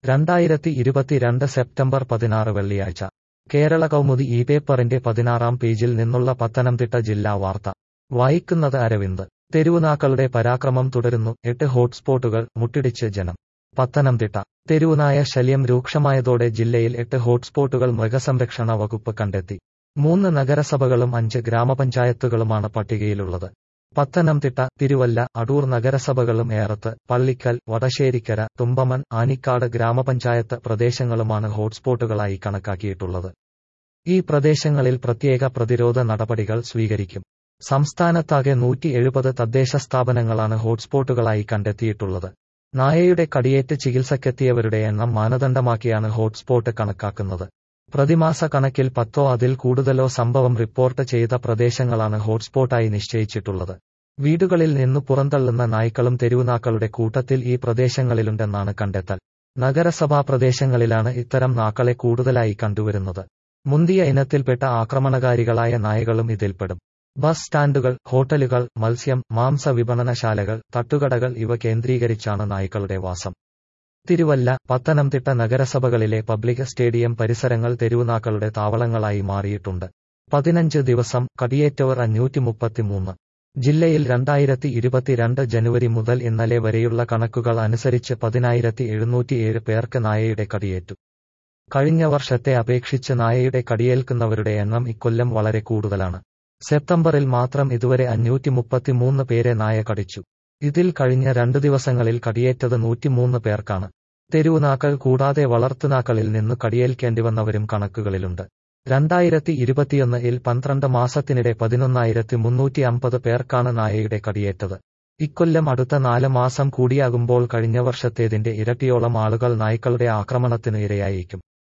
രണ്ടായിരത്തി ഇരുപത്തിരണ്ട് സെപ്റ്റംബർ പതിനാറ് വെള്ളിയാഴ്ച കേരള കൗമുദി ഈ പേപ്പറിന്റെ പതിനാറാം പേജിൽ നിന്നുള്ള പത്തനംതിട്ട ജില്ലാ വാർത്ത വായിക്കുന്നത് അരവിന്ദ് തെരുവുനാക്കളുടെ പരാക്രമം തുടരുന്നു എട്ട് ഹോട്ട്സ്പോട്ടുകൾ മുട്ടിടിച്ച് ജനം പത്തനംതിട്ട തെരുവുനായ ശല്യം രൂക്ഷമായതോടെ ജില്ലയിൽ എട്ട് ഹോട്ട്സ്പോട്ടുകൾ മൃഗസംരക്ഷണ വകുപ്പ് കണ്ടെത്തി മൂന്ന് നഗരസഭകളും അഞ്ച് ഗ്രാമപഞ്ചായത്തുകളുമാണ് പട്ടികയിലുള്ളത് പത്തനംതിട്ട തിരുവല്ല അടൂർ നഗരസഭകളും ഏറത്ത് പള്ളിക്കൽ വടശ്ശേരിക്കര തുമ്പമൺ ആനിക്കാട് ഗ്രാമപഞ്ചായത്ത് പ്രദേശങ്ങളുമാണ് ഹോട്ട്സ്പോട്ടുകളായി കണക്കാക്കിയിട്ടുള്ളത് ഈ പ്രദേശങ്ങളിൽ പ്രത്യേക പ്രതിരോധ നടപടികൾ സ്വീകരിക്കും സംസ്ഥാനത്താകെ നൂറ്റി എഴുപത് തദ്ദേശ സ്ഥാപനങ്ങളാണ് ഹോട്ട്സ്പോട്ടുകളായി കണ്ടെത്തിയിട്ടുള്ളത് നായയുടെ കടിയേറ്റ് ചികിത്സക്കെത്തിയവരുടെ എണ്ണം മാനദണ്ഡമാക്കിയാണ് ഹോട്ട്സ്പോട്ട് കണക്കാക്കുന്നത് പ്രതിമാസ കണക്കിൽ പത്തോ അതിൽ കൂടുതലോ സംഭവം റിപ്പോർട്ട് ചെയ്ത പ്രദേശങ്ങളാണ് ഹോട്ട്സ്പോട്ടായി നിശ്ചയിച്ചിട്ടുള്ളത് വീടുകളിൽ നിന്നു പുറന്തള്ളുന്ന നായ്ക്കളും തെരുവുനാക്കളുടെ കൂട്ടത്തിൽ ഈ പ്രദേശങ്ങളിലുണ്ടെന്നാണ് കണ്ടെത്തൽ നഗരസഭാ പ്രദേശങ്ങളിലാണ് ഇത്തരം നാക്കളെ കൂടുതലായി കണ്ടുവരുന്നത് മുന്തിയ ഇനത്തിൽപ്പെട്ട ആക്രമണകാരികളായ നായകളും ഇതിൽപ്പെടും ബസ് സ്റ്റാൻഡുകൾ ഹോട്ടലുകൾ മത്സ്യം മാംസ വിപണനശാലകൾ തട്ടുകടകൾ ഇവ കേന്ദ്രീകരിച്ചാണ് നായ്ക്കളുടെ വാസം തിരുവല്ല പത്തനംതിട്ട നഗരസഭകളിലെ പബ്ലിക് സ്റ്റേഡിയം പരിസരങ്ങൾ തെരുവുനാക്കളുടെ താവളങ്ങളായി മാറിയിട്ടുണ്ട് പതിനഞ്ച് ദിവസം കടിയേറ്റവർ അഞ്ഞൂറ്റി മുപ്പത്തിമൂന്ന് ജില്ലയിൽ രണ്ടായിരത്തി ഇരുപത്തിരണ്ട് ജനുവരി മുതൽ ഇന്നലെ വരെയുള്ള കണക്കുകൾ അനുസരിച്ച് പതിനായിരത്തി എഴുന്നൂറ്റിയേഴ് പേർക്ക് നായയുടെ കടിയേറ്റു കഴിഞ്ഞ വർഷത്തെ അപേക്ഷിച്ച് നായയുടെ കടിയേൽക്കുന്നവരുടെ എണ്ണം ഇക്കൊല്ലം വളരെ കൂടുതലാണ് സെപ്റ്റംബറിൽ മാത്രം ഇതുവരെ അഞ്ഞൂറ്റി മുപ്പത്തിമൂന്ന് പേരെ നായ കടിച്ചു ഇതിൽ കഴിഞ്ഞ രണ്ടു ദിവസങ്ങളിൽ കടിയേറ്റത് നൂറ്റിമൂന്ന് പേർക്കാണ് തെരുവുനാക്കൾ കൂടാതെ വളർത്തുനാക്കളിൽ നിന്ന് കടിയേൽക്കേണ്ടി വന്നവരും കണക്കുകളിലുണ്ട് രണ്ടായിരത്തി ഇരുപത്തിയൊന്നിൽ പന്ത്രണ്ട് മാസത്തിനിടെ പതിനൊന്നായിരത്തി മുന്നൂറ്റി അമ്പത് പേർക്കാണ് നായയുടെ കടിയേറ്റത് ഇക്കൊല്ലം അടുത്ത നാല് മാസം കൂടിയാകുമ്പോൾ കഴിഞ്ഞ വർഷത്തേതിന്റെ ഇരട്ടിയോളം ആളുകൾ നായ്ക്കളുടെ ആക്രമണത്തിനു ഇരയായേക്കും